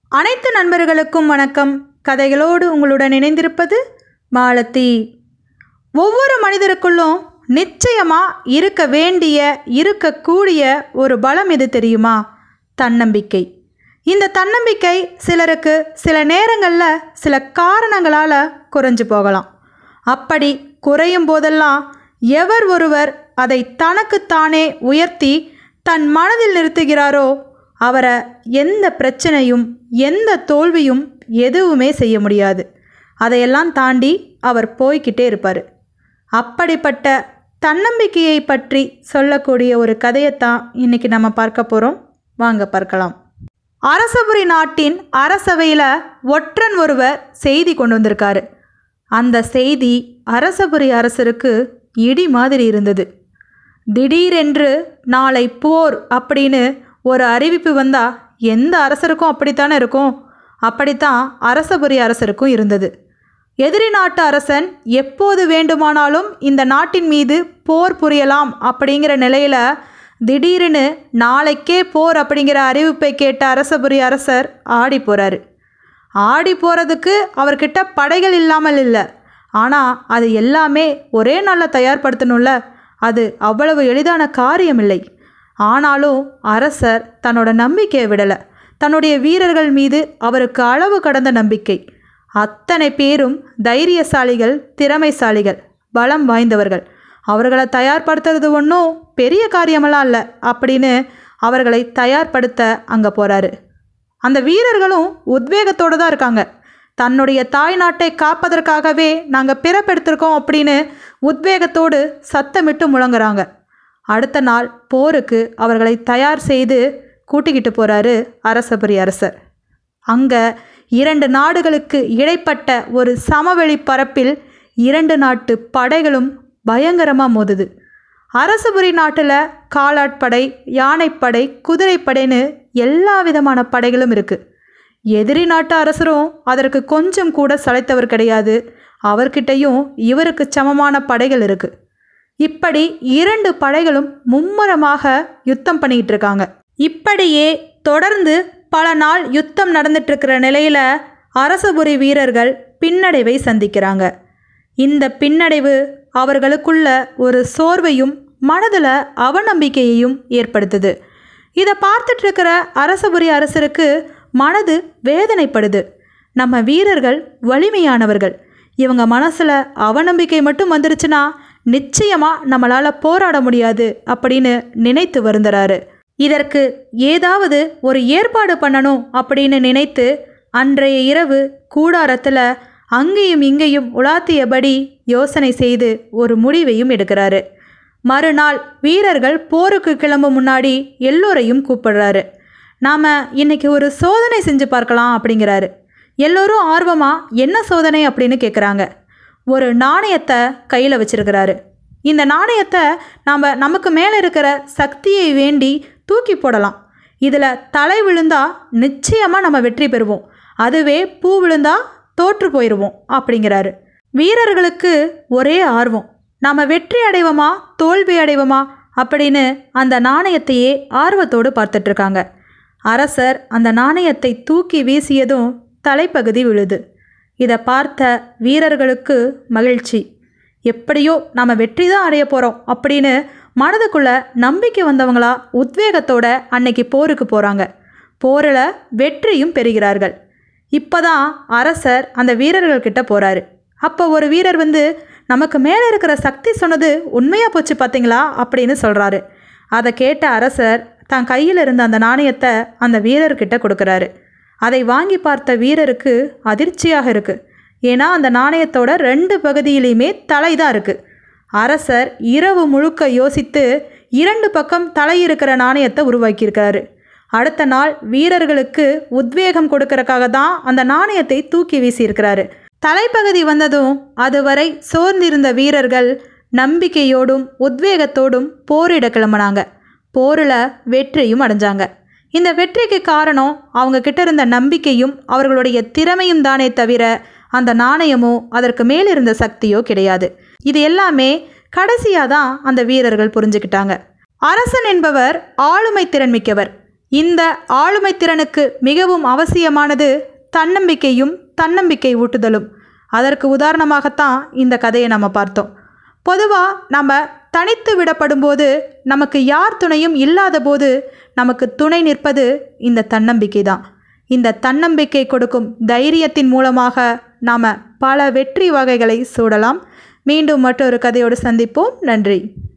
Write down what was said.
அனைத்து நண்பர்களுக்கும் வணக்கம் கதைகளோடு உங்களுடன் இணைந்திருப்பது மாலதி ஒவ்வொரு மனிதருக்குள்ளும் நிச்சயமாக இருக்க வேண்டிய இருக்கக்கூடிய ஒரு பலம் எது தெரியுமா தன்னம்பிக்கை இந்த தன்னம்பிக்கை சிலருக்கு சில நேரங்களில் சில காரணங்களால் குறைஞ்சு போகலாம் அப்படி குறையும் போதெல்லாம் எவர் ஒருவர் அதை தனக்குத்தானே உயர்த்தி தன் மனதில் நிறுத்துகிறாரோ அவரை எந்த பிரச்சனையும் எந்த தோல்வியும் எதுவுமே செய்ய முடியாது அதையெல்லாம் தாண்டி அவர் போய்கிட்டே இருப்பார் அப்படிப்பட்ட தன்னம்பிக்கையை பற்றி சொல்லக்கூடிய ஒரு கதையைத்தான் இன்னைக்கு நம்ம பார்க்க போகிறோம் வாங்க பார்க்கலாம் அரசபுரி நாட்டின் அரசவையில் ஒற்றன் ஒருவர் செய்தி கொண்டு வந்திருக்காரு அந்த செய்தி அரசபுரி அரசருக்கு இடி மாதிரி இருந்தது திடீரென்று நாளை போர் அப்படின்னு ஒரு அறிவிப்பு வந்தால் எந்த அரசருக்கும் அப்படித்தானே இருக்கும் அப்படித்தான் அரசபுரி அரசருக்கும் இருந்தது எதிரி நாட்டு அரசன் எப்போது வேண்டுமானாலும் இந்த நாட்டின் மீது போர் புரியலாம் அப்படிங்கிற நிலையில் திடீர்னு நாளைக்கே போர் அப்படிங்கிற அறிவிப்பை கேட்ட அரசபுரி அரசர் ஆடி போகிறாரு ஆடி போகிறதுக்கு அவர்கிட்ட படைகள் இல்லாமல் இல்லை ஆனால் அது எல்லாமே ஒரே நாளில் தயார்படுத்தணும்ல அது அவ்வளவு எளிதான காரியம் இல்லை ஆனாலும் அரசர் தன்னோட நம்பிக்கையை விடலை தன்னுடைய வீரர்கள் மீது அவருக்கு அளவு கடந்த நம்பிக்கை அத்தனை பேரும் தைரியசாலிகள் திறமைசாலிகள் பலம் வாய்ந்தவர்கள் அவர்களை தயார்படுத்துறது ஒன்றும் பெரிய காரியமெல்லாம் இல்லை அப்படின்னு அவர்களை தயார்படுத்த அங்கே போகிறாரு அந்த வீரர்களும் உத்வேகத்தோடு தான் இருக்காங்க தன்னுடைய தாய் நாட்டை காப்பதற்காகவே நாங்கள் பிறப்பெடுத்திருக்கோம் அப்படின்னு உத்வேகத்தோடு சத்தமிட்டு முழங்குறாங்க அடுத்த நாள் போருக்கு அவர்களை தயார் செய்து கூட்டிக்கிட்டு போகிறாரு அரசபுரி அரசர் அங்கே இரண்டு நாடுகளுக்கு இடைப்பட்ட ஒரு சமவெளி பரப்பில் இரண்டு நாட்டு படைகளும் பயங்கரமாக மோதுது அரசபுரி நாட்டில் காலாட்படை யானைப்படை குதிரைப்படைன்னு எல்லா விதமான படைகளும் இருக்குது எதிரி நாட்டு அரசரும் அதற்கு கொஞ்சம் கூட சளைத்தவர் கிடையாது அவர்கிட்டையும் இவருக்கு சமமான படைகள் இருக்குது இப்படி இரண்டு படைகளும் மும்முரமாக யுத்தம் பண்ணிக்கிட்டு இருக்காங்க இப்படியே தொடர்ந்து பல நாள் யுத்தம் நடந்துட்டு இருக்கிற நிலையில் அரசபுரி வீரர்கள் பின்னடைவை சந்திக்கிறாங்க இந்த பின்னடைவு அவர்களுக்குள்ள ஒரு சோர்வையும் மனதில் அவநம்பிக்கையையும் ஏற்படுத்துது இதை பார்த்துட்டு இருக்கிற அரசபுரி அரசருக்கு மனது வேதனைப்படுது நம்ம வீரர்கள் வலிமையானவர்கள் இவங்க மனசில் அவநம்பிக்கை மட்டும் வந்துருச்சுன்னா நிச்சயமாக நம்மளால் போராட முடியாது அப்படின்னு நினைத்து வருந்துறாரு இதற்கு ஏதாவது ஒரு ஏற்பாடு பண்ணணும் அப்படின்னு நினைத்து அன்றைய இரவு கூடாரத்தில் அங்கேயும் இங்கேயும் உலாத்தியபடி யோசனை செய்து ஒரு முடிவையும் எடுக்கிறாரு மறுநாள் வீரர்கள் போருக்கு கிளம்பும் முன்னாடி எல்லோரையும் கூப்பிடுறாரு நாம் இன்னைக்கு ஒரு சோதனை செஞ்சு பார்க்கலாம் அப்படிங்கிறாரு எல்லோரும் ஆர்வமாக என்ன சோதனை அப்படின்னு கேட்குறாங்க ஒரு நாணயத்தை கையில் வச்சிருக்கிறாரு இந்த நாணயத்தை நாம் நமக்கு மேலே இருக்கிற சக்தியை வேண்டி தூக்கி போடலாம் இதில் தலை விழுந்தா நிச்சயமாக நம்ம வெற்றி பெறுவோம் அதுவே பூ விழுந்தா தோற்று போயிடுவோம் அப்படிங்கிறாரு வீரர்களுக்கு ஒரே ஆர்வம் நாம் வெற்றி அடைவோமா தோல்வி அடைவோமா அப்படின்னு அந்த நாணயத்தையே ஆர்வத்தோடு பார்த்துட்ருக்காங்க அரசர் அந்த நாணயத்தை தூக்கி வீசியதும் தலைப்பகுதி விழுது இதை பார்த்த வீரர்களுக்கு மகிழ்ச்சி எப்படியோ நம்ம வெற்றி தான் அடைய போகிறோம் அப்படின்னு மனதுக்குள்ள நம்பிக்கை வந்தவங்களா உத்வேகத்தோட அன்னைக்கு போருக்கு போகிறாங்க போரில் வெற்றியும் பெறுகிறார்கள் இப்போ தான் அரசர் அந்த வீரர்கள்கிட்ட போகிறாரு அப்போ ஒரு வீரர் வந்து நமக்கு மேலே இருக்கிற சக்தி சொன்னது உண்மையாக போச்சு பார்த்தீங்களா அப்படின்னு சொல்கிறாரு அதை கேட்ட அரசர் தன் கையில் இருந்த அந்த நாணயத்தை அந்த வீரர்கிட்ட கொடுக்குறாரு அதை வாங்கி பார்த்த வீரருக்கு அதிர்ச்சியாக இருக்குது ஏன்னா அந்த நாணயத்தோட ரெண்டு பகுதியிலையுமே தலை தான் இருக்குது அரசர் இரவு முழுக்க யோசித்து இரண்டு பக்கம் தலை இருக்கிற நாணயத்தை உருவாக்கியிருக்கிறாரு அடுத்த நாள் வீரர்களுக்கு உத்வேகம் கொடுக்கறக்காக தான் அந்த நாணயத்தை தூக்கி வீசியிருக்கிறாரு தலைப்பகுதி வந்ததும் அதுவரை சோர்ந்திருந்த வீரர்கள் நம்பிக்கையோடும் உத்வேகத்தோடும் போரிட கிளம்புனாங்க போரில் வெற்றியும் அடைஞ்சாங்க இந்த வெற்றிக்கு காரணம் அவங்க கிட்ட இருந்த நம்பிக்கையும் அவர்களுடைய திறமையும் தானே தவிர அந்த நாணயமோ அதற்கு மேல் இருந்த சக்தியோ கிடையாது இது எல்லாமே கடைசியாக தான் அந்த வீரர்கள் புரிஞ்சுக்கிட்டாங்க அரசன் என்பவர் ஆளுமை திறன் மிக்கவர் இந்த ஆளுமை திறனுக்கு மிகவும் அவசியமானது தன்னம்பிக்கையும் தன்னம்பிக்கை ஊட்டுதலும் அதற்கு உதாரணமாகத்தான் இந்த கதையை நம்ம பார்த்தோம் பொதுவாக நம்ம தனித்து விடப்படும்போது நமக்கு யார் துணையும் இல்லாத போது நமக்கு துணை நிற்பது இந்த தன்னம்பிக்கை தான் இந்த தன்னம்பிக்கை கொடுக்கும் தைரியத்தின் மூலமாக நாம் பல வெற்றி வகைகளை சூடலாம் மீண்டும் மற்றொரு கதையோடு சந்திப்போம் நன்றி